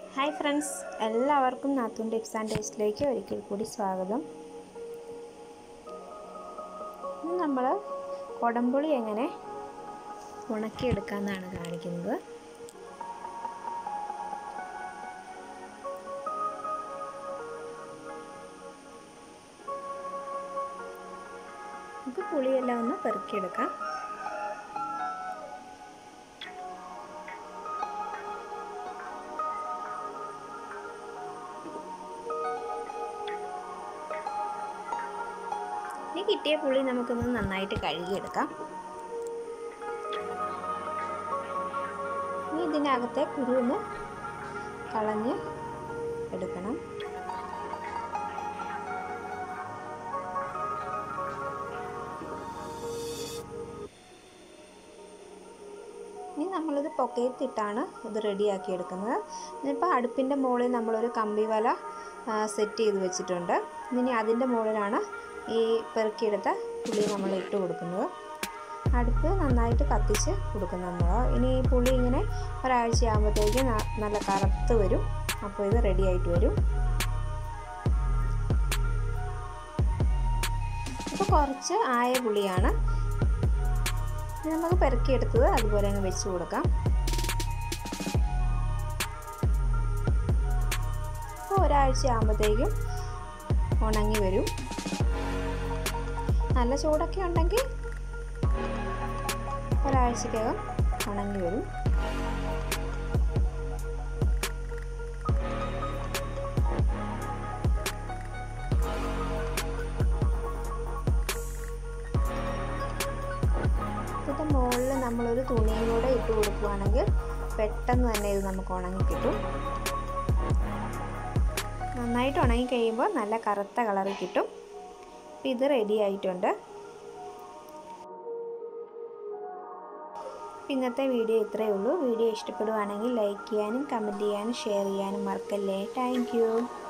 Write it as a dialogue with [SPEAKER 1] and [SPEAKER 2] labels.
[SPEAKER 1] hi friends എല്ലാവർക്കും നാത്തൂൻ tips and ടേസ്റ്റിലേക്ക് ഒരിക്കൽ കൂടി സ്വാഗതം ഇന്ന് നമ്മൾ കൊടംപുളി എങ്ങനെ ഉണക്കിയെടുക്കാമെന്നാണ് കാണിക്കുന്നത് നമുക്ക് പുളിയെല്ലാം ഒന്ന് പെറുക്കിയെടുക്കാം ഇനി കിട്ടിയ പുളി നമുക്കൊന്ന് നന്നായിട്ട് കഴുകിയെടുക്കാം ഇനി ഇതിനകത്തെ കുരു ഒന്ന് കളഞ്ഞ് എടുക്കണം ഇനി നമ്മളിത് പൊക്കയത്തിട്ടാണ് ഇത് റെഡിയാക്കി എടുക്കുന്നത് ഇനിയിപ്പോൾ അടുപ്പിൻ്റെ മുകളിൽ നമ്മളൊരു കമ്പി വല സെറ്റ് ചെയ്ത് വെച്ചിട്ടുണ്ട് ഇനി അതിൻ്റെ മുകളിലാണ് ഈ പെറുക്കിയെടുത്ത പുളി നമ്മൾ ഇട്ട് കൊടുക്കുന്നത് അടുപ്പ് നന്നായിട്ട് കത്തിച്ച് കൊടുക്കും നമ്മൾ ഇനി ഈ പുളി ഇങ്ങനെ ഒരാഴ്ച ആകുമ്പോഴത്തേക്ക് നല്ല കറുത്ത് വരും അപ്പോൾ ഇത് റെഡി ആയിട്ട് വരും ഇപ്പോൾ കുറച്ച് ആയ പുളിയാണ് ഇനി നമുക്ക് പെറുക്കിയെടുത്തത് അതുപോലെ അങ്ങ് വെച്ച് കൊടുക്കാം അപ്പോൾ ഒരാഴ്ച ആകുമ്പോഴത്തേക്കും ഉണങ്ങി വരും നല്ല ചൂടൊക്കെ ഉണ്ടെങ്കിൽ ഒരാഴ്ചക്കകം ഉണങ്ങി വരും ഇതിൻ്റെ മുകളിൽ നമ്മളൊരു തുണിയും കൂടെ ഇട്ട് കൊടുക്കുകയാണെങ്കിൽ പെട്ടെന്ന് തന്നെ ഇത് നമുക്ക് ഉണങ്ങി കിട്ടും നന്നായിട്ട് ഉണങ്ങി കഴിയുമ്പോൾ നല്ല കറുത്ത കളറിൽ കിട്ടും അപ്പോൾ ഇത് റെഡി ആയിട്ടുണ്ട് ഇന്നത്തെ വീഡിയോ ഇത്രയേ ഉള്ളൂ വീഡിയോ ഇഷ്ടപ്പെടുവാണെങ്കിൽ ലൈക്ക് ചെയ്യാനും കമൻറ്റ് ചെയ്യാനും ഷെയർ ചെയ്യാനും മറക്കല്ലേ താങ്ക്